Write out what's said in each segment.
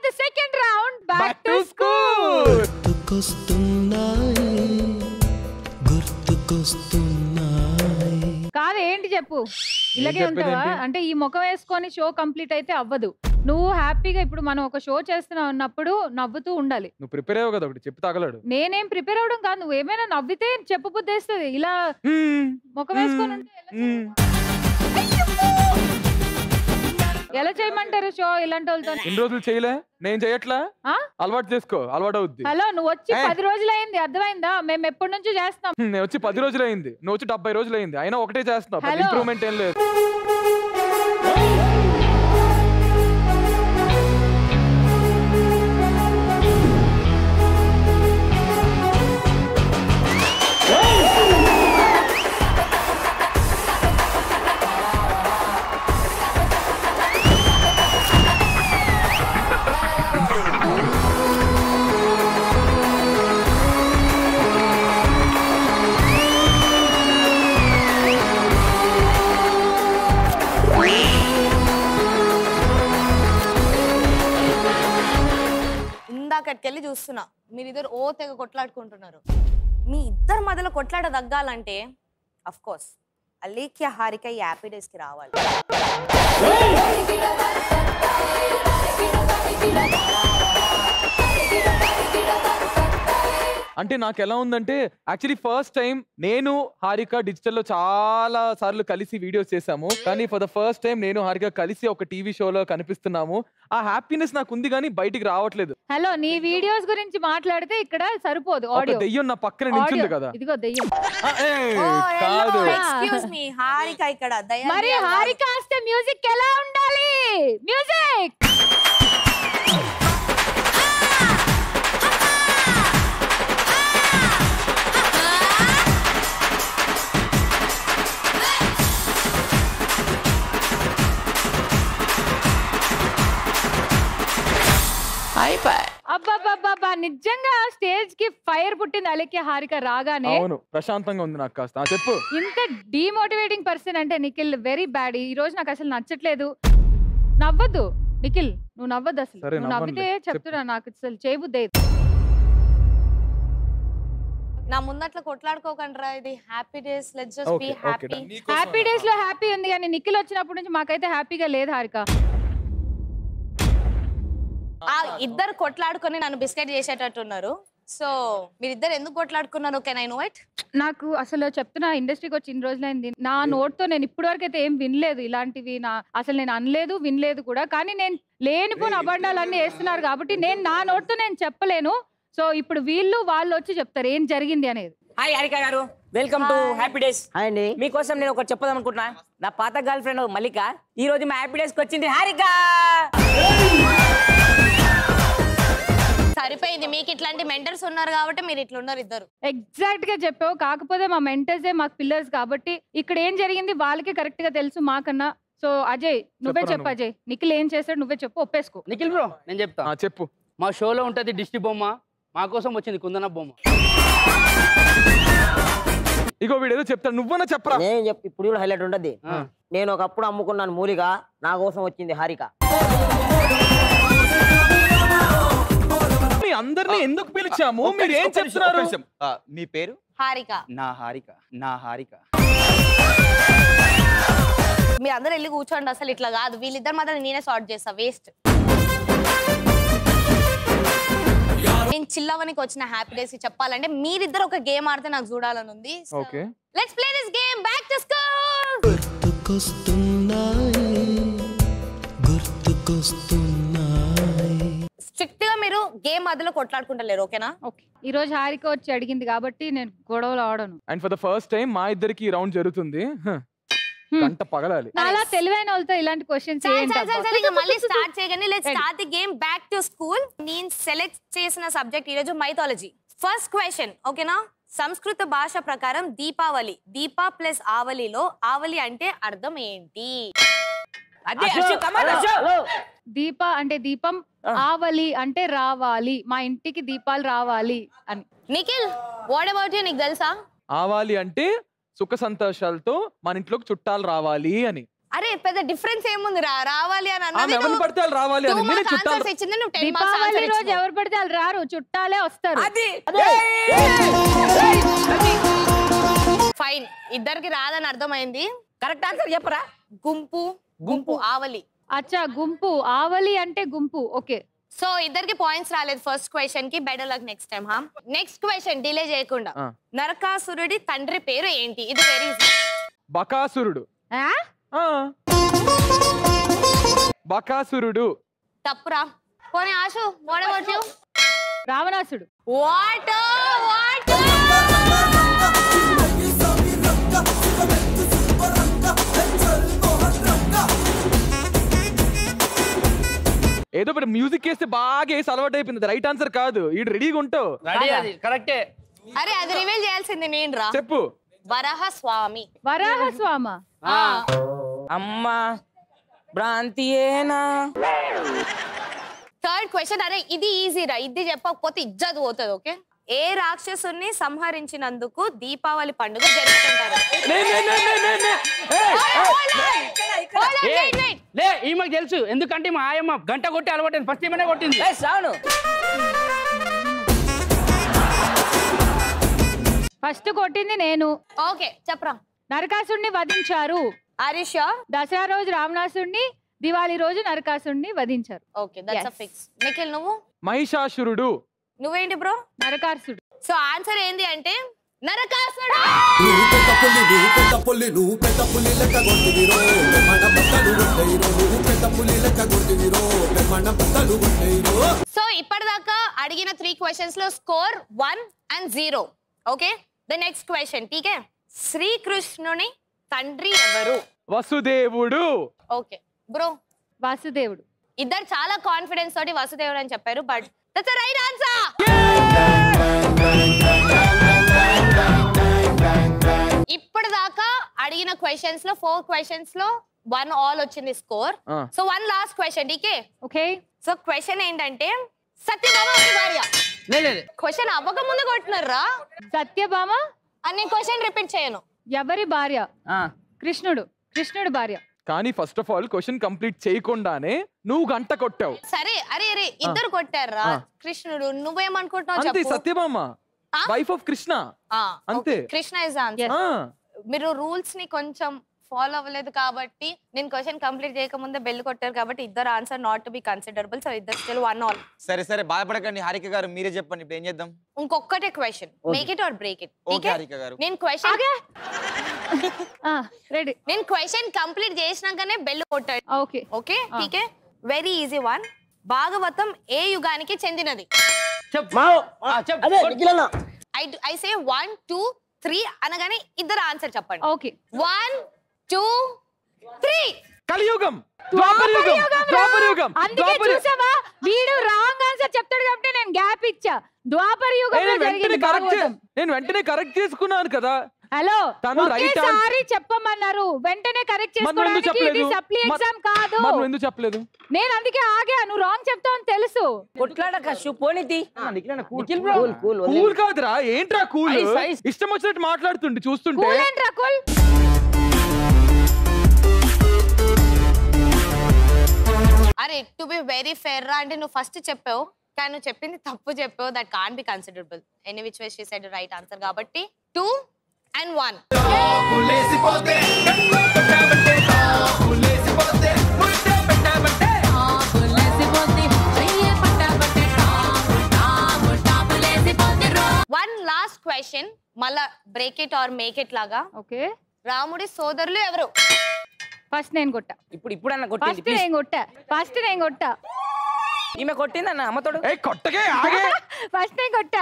The second round back Back to to school గుర్తుకొస్తున్నాయి గుర్తుకొస్తున్నాయి కాదు ఏంటి చెప్పు ఇలాగే ఉంటావా చెప్పేదేంటి? అంటే ఈ ముఖం వేసుకొని షో కంప్లీట్ అయితే అవ్వదు నువ్వు హ్యాపీగా ఇప్పుడు మనం ఒక షో చేస్తున్నావు అన్నప్పుడు నవ్వుతూ ఉండాలి నువ్వు ప్రిపేర్ అయ్యావు కదా ఒకటి చెప్పి తగలడు నేనేం ప్రిపేర్ అవడం కాదు నువ్వు ఏమైనా నవ్వితే చెప్పబుద్దేస్తుంది ఇలా ముఖం వేసుకొని ఉంటే ఎలా మ్మ్. ఎలా చేయమంటారు షో ఇలాంటి వాళ్ళతో ఇన్ని రోజులు చేయలే నేను చేయట్లా ఆ? అలవాటు చేసుకో అలవాటు అవుద్ది హలో నువ్వు వచ్చి ఏయ్. పది రోజులు అయింది అర్థమైందా మేము ఎప్పటి నుంచి చేస్తాం హ్మ్, నేను వచ్చి పది రోజులు అయింది నువ్వు వచ్చి డెబ్బై రోజులు అయింది అయినా ఒకటే చేస్తున్నావు Hello. ఇంప్రూవ్మెంట్ ఏం లేదు ఇందాకటికెళ్ళి చూస్తున్నా మీరు ఇద్దరు ఓ తెగ కొట్లాడుకుంటున్నారు మీ ఇద్దరు మధ్యలో కొట్లాట తగ్గాలంటే అఫ్ కోర్స్ అలీఖ్య హారిక ఈ హ్యాపీ డేస్ కి రావాలి అంటే నాకు ఎలా ఉందంటే యాక్చువల్లీ ఫస్ట్ టైం నేను హారిక డిజిటల్ లో చాలా సార్లు కలిసి వీడియోస్ చేశాము కానీ ఫర్ ద ఫస్ట్ టైం నేను హారిక కలిసి ఒక టీవీ షోలో కనిపిస్తున్నాము ఆ హ్యాపీనెస్ నాకు ఉంది కానీ బయటికి రావట్లేదు హలో నీ వీడియోస్ గురించి మాట్లాడితే ఇక్కడ సరిపోదు ఒక ఆడియో దెయ్యం నా పక్కన నించుంది కదా ఇదిగో దెయ్యం ఆ, ఏయ్, కాదు ఎక్స్క్యూజ్ మీ హారిక ఇక్కడ దయా మరి హారిక వస్తే మ్యూజిక్ ఎలా ఉండాలి మ్యూజిక్ అబ్బబ్బబ్బబ్బా నిజంగా స్టేజ్ కి ఫైర్ పుట్టింది అలిక్య హారిక రాగానే అవును ప్రశాంతంగా ఉంది నాకు కాస్త ఆ, చెప్పు ఇంత డిమోటివేటింగ్ పర్సన్ అంటే నిఖిల్ వెరీ బ్యాడ్ ఈ రోజు నాకు అసలు నచ్చట్లేదు నవ్వద్దు నిఖిల్ నువ్వు నవ్వద్దు అసలు సరే, నువ్వు నవ్వితే నవ్వనులే. చెప్పు. చెప్తున్నా నాకు అసలు చేయబుద్ది నా ముందట్ల కొట్లాడుకోకండిరా ఇది happy days let's just be Okay, okay, happy done. Happy days లో హ్యాపీ ఉంది కానీ నిఖిల్ వచ్చినప్పటి నుంచి మాకైతే హ్యాపీగా లేదు హారిక ఆ ఇద్దరు కొట్లాడుకొని నన్ను బిస్కెట్ చేసేటట్టున్నారు సో మీరిద్దరు ఎందుకు కొట్లాడుకున్నారు కెన్ ఐ నో ఇట్ నాకు అసలు చెప్తున్నా ఇండస్ట్రీకి వచ్చి ఇన్ని రోజులైంది నా నోట్తో నేను ఇప్పటి వరకు అయితే ఏం వినలేదు ఇలాంటివి నా అసలు నేను అనలేదు వినలేదు కూడా కానీ నేను లేనిపోని అబండాలన్నీ వేస్తున్నారు కాబట్టి నేను నా నోట్తో నేను చెప్పలేను సో ఇప్పుడు వీళ్ళు వాళ్ళు వచ్చి చెప్తారు ఏం జరిగింది అనేది hi Harika garu welcome to happy days hi అండి మీకోసం నేను ఒకటి చెప్పదాం అనుకుంటున్నా నా పాత గర్ల్ ఫ్రెండ్ మల్లిక ఈ రోజు మా హ్యాపీ డేస్ కి వచ్చింది హారిక సరిపోయింది మీకు ఇట్లాంటి మెంటర్స్ ఉన్నారు కాబట్టి మీరు ఇట్లా ఉన్నారు ఇద్దరు ఎగ్జాక్ట్ గా చెప్పావు కాకపోతే మా మెంటర్సే మాకు పిల్లర్స్ కాబట్టి ఇక్కడ ఏం జరిగింది వాళ్ళకి కరెక్ట్ గా తెలుసు మాకన్నా సో అజయ్ నువ్వే చెప్పరా చెప్పు నువ్వు. అజయ్ నిఖిల్ ఏం చేస్తాడు నువ్వే చెప్పు ఒప్పేసుకో నిఖిల్ బ్రో నేను చెప్తా ఆ, చెప్పు మా షోలో ఉంటది దిష్టి బొమ్మ మా కోసం వచ్చింది కుందన బొమ్మ ఇగో వీడు ఏదో చెప్తాడు నువ్వన్నా చెప్పరా నేను చెప్ ఇప్పుడు కూడా హైలైట్ ఉంటది ఆ. నేను ఒకప్పుడు అమ్ముకున్నాను మూలిగా నా కోసం వచ్చింది హారిక మీ అందరినీ ఎందుకు పిలిచాము ఒక్క మీరు ఏం నిమిషం, ఒక్క నిమిషం, చెప్తున్నారు ఒక్క నిమిషం. ఆ, మీ పేరు హారిక నా హారిక నా హారిక మీరు అందరు వెళ్ళి కూర్చోండి అసలు ఇట్లా కాదు వీళ్ళిద్దరి మధ్య నేనే సార్ట్ చేస్తా వేస్ట్ నేను చిల్లవనికి వచ్చిన హ్యాపీ డేస్ చెప్పాలంటే మీరిద్దరు ఒక గేమ్ ఆడితే నాకు చూడాలని ఉంది okay let's play this game back to school గుర్తుకొస్తున్నాయి గుర్తుకొస్తున్నాయి స్ట్రిక్ట్ గా మీరు గేమ్ మధ్యలో కొట్లాడుకుంటలేరు ఓకేనా ఓకే ఈ రోజు హారిక వచ్చి అడిగింది కాబట్టి నేను గొడవలు ఆడను and for the first time మా ఇద్దరికి ఈ రౌండ్ జరుగుతుంది హ. గంట పగలాలి చాలా తెలివైన వాళ్ళతో ఇలాంటి క్వశ్చన్స్ సరే, సరే, సరే, సరే, ఇంకా మళ్ళీ స్టార్ట్ చేయగానే let's start the game back to school నేను సెలెక్ట్ చేసిన సబ్జెక్ట్ ఈరోజు మైథాలజీ ఫస్ట్ క్వశ్చన్ ఓకేనా సంస్కృత భాష ప్రకారం దీపావళి దీపా ప్లస్ ఆవలిలో ఆవలి అంటే అర్థం ఏంటి అదే అశు కమాన్ అశు దీప అంటే దీపం ఆవలి అంటే రావాలి మా ఇంటికి దీపాలు రావాలి అని నిఖిల్ వాట్ అబౌట్ యూ నీకు తెలుసా ఆవాలి అంటే సుఖ సంతోషాలతో మన ఇంట్లోకి చుట్టాలు రావాలి అని అరే పెద్ద డిఫరెన్స్ ఏముంది రా రావాలి అని ఆమె అన్నది ఎవరిని నువ్వు పడితే వాళ్ళు రావాలి two అని నేనే marks చుట్టాలు answers ఇచ్చింది నువ్వు టెన్ మార్క్స్ దీపావళి రోజు ఆన్సర్ ఎవరు పడితే వాళ్ళు రారు చుట్టాలే వస్తారు అది ఫైన్ ఇద్దరికి రాదని అర్థమైంది కరెక్ట్ ఆన్సర్ చెప్పరా గుంపు గుంపు ఆవలి అచ్చా గుంపు ఆవలి అంటే గుంపు ఓకే సో ఇద్దరికి పాయింట్స్ రాలేదు ఫస్ట్ క్వశ్చన్ కి బెటర్ లక్ నెక్స్ట్ టైం హా నెక్స్ట్ క్వశ్చన్ డిలే చేయకుండా ఆ. నరకాసురుడి తండ్రి పేరు ఏంటి ఇది వెరీ ఈజీ బకాసురుడు ఆ? ఆ. బకాసురుడు తప్పురా పోనీ ఆశు వాట్ అబౌట్ యు రావణాసుడు వాట్ వాట్ ఏదో ఒకటి మ్యూజిక్ వేస్తే బాగా వేసి అలవాటు అయిపోయింది రైట్ ఆన్సర్ కాదు ఈ రెడీగా ఉంటావు రెడీ అది కరెక్టే అరే అది రివీల్ చేయాల్సింది నేను రా చెప్పు వరహ స్వామి వరాహ స్వామ ఆ. అమ్మా భ్రాంతియేనా థర్డ్ క్వశ్చన్ అరే ఇది ఈజీ రా ఇది చెప్పకపోతే ఇజ్జత్ పోతుంది ఓకే ఏ రాక్షసుని సంహరించినందుకు దీపావళి పండుగ జరుపుకుంటారు నే, నే, నే, నే, నే, నే. ఏయ్, Hold on, hold on, A, wait, wait. లే ఈమెకు తెలుసు ఎందుకంటే మా ఆయమ్మ గంట కొట్టి అలవాటు ఫస్ట్ ఈమెనే కొట్టింది ఏ శ్రావణు ఫస్ట్ కొట్టింది నేను ఓకే చెప్పరా నరకాసుడిని వధించారు హరీష్ దసరా రోజు రావణాసుడిని దివాళీ రోజు నరకాసుడిని వధించారు okay that's Yes. Fix Nikhil నువ్వు మహిషాసురుడు నువ్వేంటి బ్రో నరకాసుడు సో ఆన్సర్ ఏంది అంటే నరకాసుడు నువ్వు పెద్ద పుల్లి నువ్వు పెద్ద పుల్లి నువ్వు పెద్ద పుల్లి లెక్క కొడుతువిరో మన బట్టలు ఉంటాయిరో నువ్వు పెద్ద పుల్లి లెక్క కొడుతువిరో మన బట్టలు ఉంటాయిరో సో ఇప్పటిదాకా అడిగిన త్రీ క్వశ్చన్స్ లో score one and zero okay the next question టీకే శ్రీకృష్ణుని తండ్రి ఎవరు వసుదేవుడు ఓకే బ్రో వాసుదేవుడు ఇద్దరు చాలా కాన్ఫిడెన్స్ తోటి వసుదేవుడు అని చెప్పారు బట్ దట్స్ రైట్ ఆన్సర్ ఇప్పటిదాకా అడిగిన క్వశ్చన్స్ లో ఫోర్ క్వశ్చన్స్ లో వన్ ఆల్ వచ్చింది స్కోర్ ఆ. సో వన్ లాస్ట్ క్వశ్చన్ డీకే ఓకే సో క్వశ్చన్ ఏంటంటే సత్యభామ ఎవరి భార్య లే, లే, లే. క్వశ్చన్ అవ్వక ముందు కొట్టినారా సత్యభామ అని క్వశ్చన్ రిపీట్ చేయను ఎవరి భార్య ఆ, కృష్ణుడు కృష్ణుడు భార్య కానీ first of all question complete చేయకుండానే నువ్వు గంట కొట్టావు సరే అరే అరే ఇద్దరు కొట్టారా ఆ. కృష్ణుడు నువ్వేమనుకుంటున్నావు అంతే చెప్పు సత్యభామ ఆ? వైఫ్ ఆఫ్ కృష్ణ ఆ, అంతే. okay. కృష్ణ ఇస్ ఆన్సర్ ఆ, మీరు రూల్స్ ని కొంచెం ఫాలో అవ్వలేదు కాబట్టి నేను క్వశ్చన్ కంప్లీట్ చేయకముందే బెల్ కొట్టారు కాబట్టి ఇద్దరు answer not to be considerable so ఇద్దరు స్టిల్ వన్ ఆల్ సరే సరే బాధపడకండి హారిక గారు మీరే చెప్పండి ఇప్పుడు ఏం చేద్దాం ఇంకొక్కటే question make it or break it okay Harika garu నేను క్వశ్చన్ రెడీ నేను క్వశ్చన్ కంప్లీట్ చేసినాకనే బెల్ కొట్టాడు ఓకే ఓకే ఠీకే వెరీ ఈజీ వన్ భాగవతం ఏ యుగానికి చెందినది చెప్పు మా ఆ, చెప్పు అదే కొట్టు. నిఖిలన్న I I say one two three అనగానే ఇద్దరు ఆన్సర్ చెప్పండి ఓకే వన్ టూ త్రీ కలియుగం ద్వాపర యుగం ద్వాపర యుగం అందుకే ద్వాపర చూసావా వీడు రాంగ్ ఆన్సర్ చెప్తాడు కాబట్టి నేను గ్యాప్ ఇచ్చా ద్వాపర ఏ, యుగంలో నేను వెంటనే జరిగింది కరెక్ట్ భాగవతం నేను వెంటనే కరెక్ట్ చేసుకున్నాను కదా హలో తను right ఒకేసారి చెప్పమన్నారు వెంటనే కరెక్ట్ మరి నువ్వు ఎందుకు చేసుకోవడానికి ఇది చెప్పలేదు సప్లీ మరి- ఎగ్జామ్ కాదు మరి నువ్వు ఎందుకు చెప్పలేదు నేను అందుకే ఆగా నువ్వు రాంగ్ చెప్తావని తెలుసు కొట్లాడక షూ పోనీతి Nikhil bro cool cool cool కాదురా ఏంట్రా కూల్ ఐస్, ఐస్. ఇష్టం వచ్చినట్టు మాట్లాడుతుండే చూస్తుంటే కూల్ ఏంటి రకుల్ అరే టు బి వెరీ ఫెయిర్ రా అంటే నువ్వు ఫస్ట్ చెప్పావు కానీ నువ్వు చెప్పింది తప్పు చెప్పావు that can be considerable any which way she side right answer కాబట్టి two and one one last question మళ్ళా break it or make it లాగా ఓకే రాముడి సోదరులు ఎవరు ఫస్ట్ నేను కొట్టా ఇప్పుడు ఇప్పుడన్న కొట్టింది ఫస్ట్ ప్లీజ్ నేను కొట్టా ఫస్ట్ నేను కొట్టా ఈమె కొట్టిందన్న అమ్మతోడు ఏ కొట్టగే ఆగే ఫస్ట్ నేను కొట్టా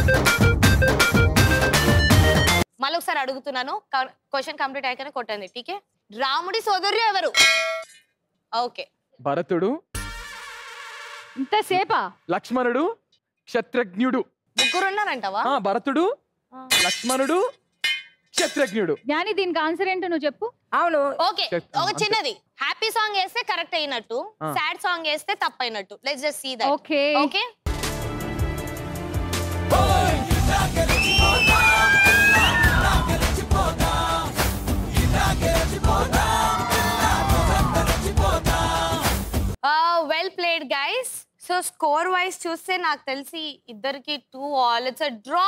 మళ్ళీ ఒకసారి అడుగుతున్నాను క్వశ్చన్ కంప్లీట్ అయ్యాకనే కొట్టండి టీకే రాముడి సోదరులు ఎవరు ఓకే భరతుడు ఇంతసేపా లక్ష్మణుడు క్షత్రజ్ఞుడు ముగ్గురు ఉన్నారంటవా ఆ భరతుడు లక్ష్మణుడు క్షత్రజ్ఞుడు జ్ఞాని దీనికి ఆన్సర్ ఏంటో నువ్వు చెప్పు అవును ఓకే చెప్- ఒక అంతే. చిన్నది హ్యాపీ సాంగ్ వేస్తే కరెక్ట్ అయినట్టు ఆ. సాడ్ సాంగ్ వేస్తే తప్పు అయినట్టు let's just see that okay okay so score wise చూస్తే నాకు తెలిసి ఇద్దరికి two all it's draw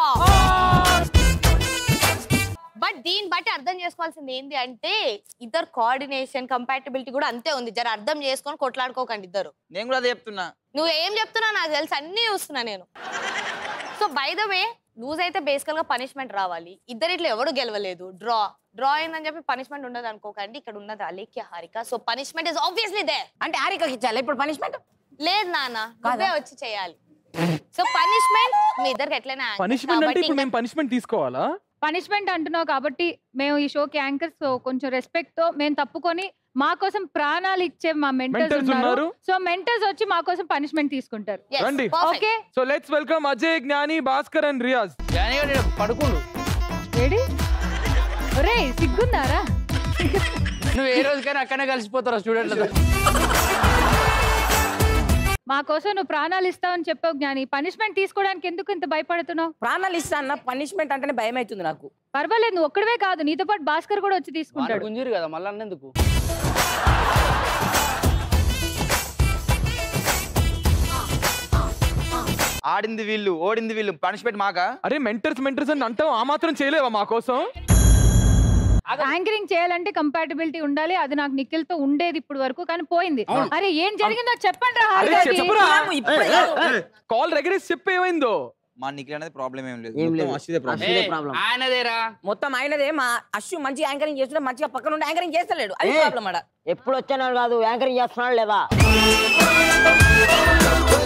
but దీన్ని బట్టి అర్థం చేసుకోవాల్సింది ఏంటి అంటే ఇద్దరు కోఆర్డినేషన్ కంపాటబిలిటీ కూడా అంతే ఉంది జర అర్థం చేసుకొని కొట్లాడుకోకండి ఇద్దరు నేను కూడా అదే చెప్తున్నా నువ్వు ఏం చెప్తున్నావు నాకు తెలుసు అన్నీ చూస్తున్నా నేను so by the way lose అయితే బేసికల్ గా పనిష్మెంట్ రావాలి ఇద్దరిట్లో ఎవడు గెలవలేదు డ్రా డ్రా అయిందని చెప్పి పనిష్మెంట్ ఉండదు అనుకోకండి ఇక్కడ ఉన్నది Alekhya Harika so punishment is obviously they అంటే హారికకి ఇచ్చాలి ఇప్పుడు పనిష్మెంట్ లేదు నాన్న నువ్వే వచ్చి చేయాలి సో పనిష్మెంట్ మీ ఇద్దరికి ఎట్లయినా anchors పనిష్మెంట్ అంటే కాబట్టి ఇప్పుడు ఇంకా- మేము పనిష్మెంట్ తీసుకోవాలా పనిష్మెంట్ అంటున్నావు కాబట్టి మేము ఈ షోకి యాంకర్స్ కొంచెం రెస్పెక్ట్ తో మేము తప్పుకొని మా కోసం ప్రాణాలు ఇచ్చే మా మెంటర్స్ Mentors ఉన్నారు ఉన్నారు. సో మెంటర్స్ వచ్చి మా కోసం పనిష్మెంట్ తీసుకుంటారు Yes, రండి. perfect. Okay so let's welcome Ajay Gnani Bhaskar and Riyaz Johnny గారు ఈడ పడుకుండు ఏడి ఒరే సిగ్గుందారా నువ్వు ఏ రోజుకైనా అక్కడనే కలిసిపోతారా స్టూడెంట్లతో మా కోసం నువ్వు ప్రాణాలు ఇస్తావని చెప్పావు జ్ఞాని పనిష్మెంట్ తీసుకోవడానికి ఎందుకు ఇంత భయపడుతున్నావు ప్రాణాలు ఇస్తా అన్న పనిష్మెంట్ అంటేనే భయం అవుతుంది నాకు పర్వాలేదు నువ్వు ఒక్కడవే కాదు నీతో పాటు భాస్కర్ కూడా వచ్చి వాడు తీసుకుంటాడు గుంజీరు కదా మళ్ళీ అన్నందుకు ఆడింది వీళ్ళు ఓడింది వీళ్ళు పనిష్మెంట్ మాకా అరే మెంటర్స్ మెంటర్స్ అని అంటావు ఆ మాత్రం చేయలేవా మా కోసం యాంకరింగ్ చేయాలంటే కంపాటబిలిటీ ఉండాలి అది నాకు నిఖిల్ తో ఉండేది ఇప్పుడు వరకు కానీ పోయింది అవును. అరే ఏం జరిగిందో చెప్పండి రా అరే హారికకి. చెప్పురా ఇప్పుడే కాదు. కాల్ రెగ్యులేట్ చెప్పు ఏమైందో మా నిఖిల్ అనేది ప్రాబ్లం ఏం లేదు ఏం మొత్తం లేదు. అశ్విదే ప్రాబ్లం అశ్విదే ఏయ్, problem. ఆయనదేరా మొత్తం ఆయనదే మా అశ్వు మంచి యాంకరింగ్ చేస్తుంటే మంచిగా పక్కన ఉండి యాంకరింగ్ చేస్తలేడు అది ఏ. ప్రాబ్లం ఆడ ఎప్పుడు వచ్చాను కాదు యాంకరింగ్ చేస్తున్నాడు లేదా